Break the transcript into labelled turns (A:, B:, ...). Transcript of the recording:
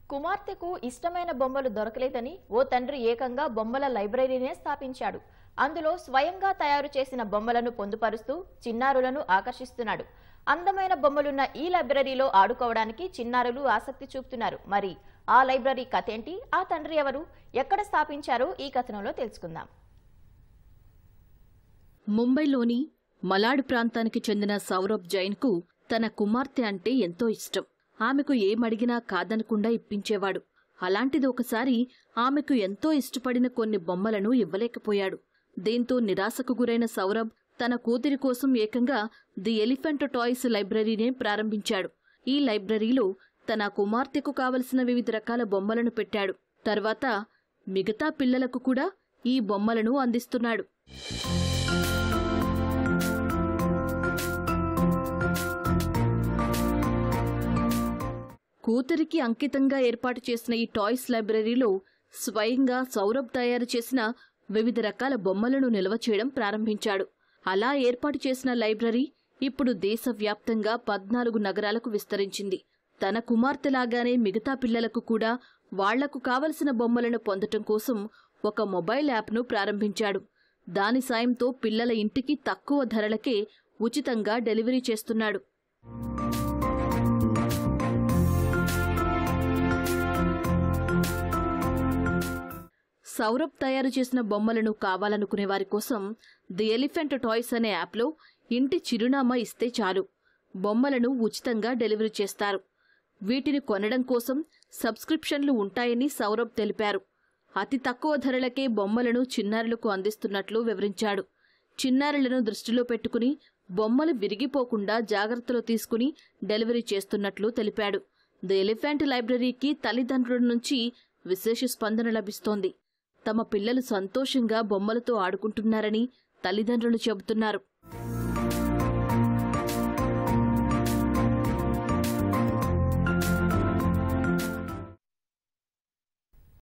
A: కుమార్తెకు ఇష్టమైన బొమ్మలు దొరకలేదని ఓ తండ్రి ఏకంగా బొమ్మల లైబ్రరీనే స్థాపించాడు అందులో స్వయంగా తయారు చేసిన బొమ్మలను పొందుపరుస్తూ చిన్నారులను ఆకర్షిస్తున్నాడు అందమైన బొమ్మలున్న ఈ లైబ్రరీలో ఆడుకోవడానికి చిన్నారులు ఆసక్తి చూపుతున్నారు మరి ఆ లైబ్రరీ కథేంటి ఆ తండ్రి ఎవరు ఎక్కడ స్థాపించారో ఈ కథనంలో తెలుసుకుందాం
B: ముంబైలోని మలాడ్ ప్రాంతానికి చెందిన సౌరభ్ జైన్కు తన కుమార్తె అంటే ఎంతో ఇష్టం ఆమెకు ఏమడిగినా కాదనకుండా ఇప్పించేవాడు అలాంటిది ఒకసారి ఆమెకు ఎంతో ఇష్టపడిన కొన్ని బొమ్మలను ఇవ్వలేకపోయాడు దీంతో నిరాశకు గురైన సౌరభ్ తన కూతురి కోసం ఏకంగా ది ఎలిఫెంట్ టాయ్స్ లైబ్రరీనే ప్రారంభించాడు ఈ లైబ్రరీలో తన కుమార్తెకు కావలసిన వివిధ రకాల బొమ్మలను పెట్టాడు తర్వాత మిగతా పిల్లలకు కూడా ఈ బొమ్మలను అందిస్తున్నాడు కూతురికి అంకితంగా ఏర్పాటు చేసిన ఈ టాయ్స్ లైబ్రరీలో స్వయంగా సౌరభ్ తయారు చేసిన వివిధ రకాల బొమ్మలను నిల్వ చేయడం ప్రారంభించాడు అలా ఏర్పాటు చేసిన లైబ్రరీ ఇప్పుడు దేశవ్యాప్తంగా పద్నాలుగు నగరాలకు విస్తరించింది తన కుమార్తెలాగానే మిగతా పిల్లలకు కూడా వాళ్లకు కావలసిన బొమ్మలను పొందటం కోసం ఒక మొబైల్ యాప్ను ప్రారంభించాడు దాని సాయంతో పిల్లల ఇంటికి తక్కువ ధరలకే ఉచితంగా డెలివరీ చేస్తున్నాడు సౌరభ్ తయారు చేసిన బొమ్మలను కావాలనుకునే వారి కోసం ది ఎలిఫెంట్ టాయ్స్ అనే యాప్లో ఇంటి చిరునామా ఇస్తే చాలు బొమ్మలను ఉచితంగా డెలివరీ చేస్తారు వీటిని కొనడం కోసం సబ్స్క్రిప్షన్లు ఉంటాయని సౌరభ్ తెలిపారు అతి తక్కువ ధరలకే బొమ్మలను చిన్నారులకు అందిస్తున్నట్లు వివరించాడు చిన్నారులను దృష్టిలో పెట్టుకుని బొమ్మలు విరిగిపోకుండా జాగ్రత్తలు తీసుకుని డెలివరీ చేస్తున్నట్లు తెలిపాడు ది ఎలిఫెంట్ లైబ్రరీకి తల్లిదండ్రుల నుంచి విశేష స్పందన లభిస్తోంది తమ పిల్లలు సంతోషంగా బొమ్మలతో ఆడుకుంటున్నారని తల్లిదండ్రులు చెబుతున్నారు